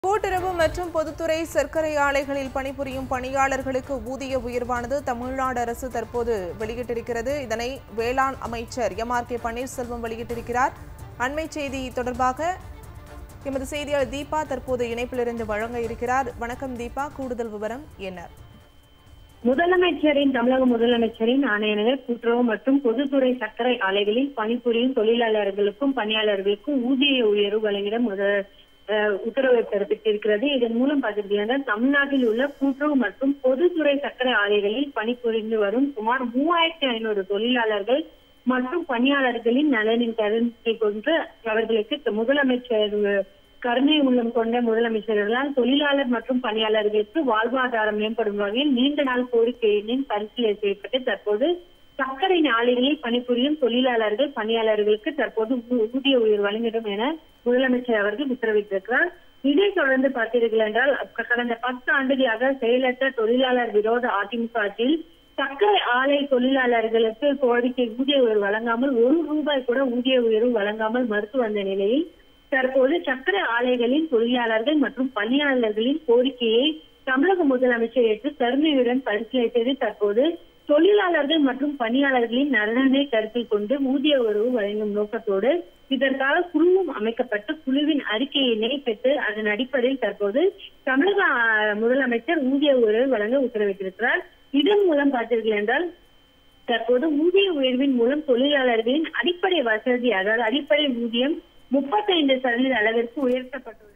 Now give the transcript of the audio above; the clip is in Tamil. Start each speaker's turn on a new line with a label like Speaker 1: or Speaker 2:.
Speaker 1: கூட்டுறவு மற்றும் பொதுத்துறை சர்க்கரை ஆலைகளில் பணிபுரியும் பணியாளர்களுக்கு ஊதிய உயர்வானது தமிழ்நாடு அரசு தற்போது வெளியிட்டிருக்கிறது இதனை வேளாண் அமைச்சர் எம் ஆர் கே பன்னீர்செல்வம் வெளியிட்டிருக்கிறார் அண்மை செய்தி தொடர்பாக எமது செய்தியாளர் தீபா தற்போது இணைப்பிலிருந்து வழங்க இருக்கிறார் வணக்கம் தீபா கூடுதல் விவரம் என்ன
Speaker 2: முதலமைச்சரின் தமிழக முதலமைச்சரின் ஆணையர்கள் கூட்டுறவு மற்றும் பொதுத்துறை சர்க்கரை ஆலைகளில் பணிபுரியும் தொழிலாளர்களுக்கும் பணியாளர்களுக்கும் ஊதிய உயர்வு வழங்கிட முதல் அஹ், உத்தரவு பிறப்பித்திருக்கிறது இதன் மூலம் பார்த்திருக்கிறாங்க தமிழ்நாட்டில் உள்ள கூட்டுறவு மற்றும் பொதுத்துறை சர்க்கரை ஆலைகளில் பணிபுரிந்து வரும் சுமார் மூவாயிரத்தி ஐநூறு தொழிலாளர்கள் மற்றும் பணியாளர்களின் நலனின் கருத்தை கொண்டு அவர்களுக்கு முதலமைச்சர் கருணை உள்ளம் கொண்ட முதலமைச்சர்களால் தொழிலாளர் மற்றும் பணியாளர்களுக்கு வாழ்வாதாரம் மேம்படும் வகையில் நீண்ட நாள் கோரிக்கையின் பரிசீலனை செய்யப்பட்டு தற்போது சர்க்கரை ஆலைகளில் பணிபுரியும் தொழிலாளர்கள் பணியாளர்களுக்கு தற்போது ஊ- ஊதிய உயர்வு வழங்கிடும் என முதலமைச்சர் அவர்கள் உத்தரவிட்டிருக்கிறார் இதைத் தொடர்ந்து பார்த்தீர்கள் என்றால் க- கடந்த பத்து ஆண்டுகளாக செயலற்ற தொழிலாளர் விரோத அதிமுக ஆட்சியில் சர்க்கரை ஆலை தொழிலாளர்களுக்கு கோரிக்கை ஊதிய உயர்வு வழங்காமல் ஒரு ரூபாய் கூட ஊதிய உயர்வு வழங்காமல் மறுத்து வந்த நிலையில் தற்போது சர்க்கரை ஆலைகளின் தொழிலாளர்கள் மற்றும் பணியாளர்களின் கோரிக்கையை தமிழக முதலமைச்சர் ஏற்று கருணையுடன் பரிசீலித்தது தற்போது தொழிலாளர்கள் மற்றும் பணியாளர்களின் நலனை கருத்தில் கொண்டு ஊதிய உறவு வழங்கும் நோக்கத்தோடு இதற்காக குழுவும் அமைக்கப்பட்டு குழுவின் அறிக்கையினை பெற்று அதன் அடிப்படையில் தற்போது தமிழக ஆ, முதலமைச்சர் ஊதிய உயர்வு வழங்க உத்தரவிட்டிருக்கிறார் இதன் மூலம் பார்த்தீர்கள் என்றால் தற்போது ஊதிய உயர்வின் மூலம் தொழிலாளர்களின் அடிப்படை வசதி அதாவது அடிப்படை ஊதியம் முப்பத்தைந்து சதவீத அளவிற்கு உயர்த்தப்பட்டுள்ளது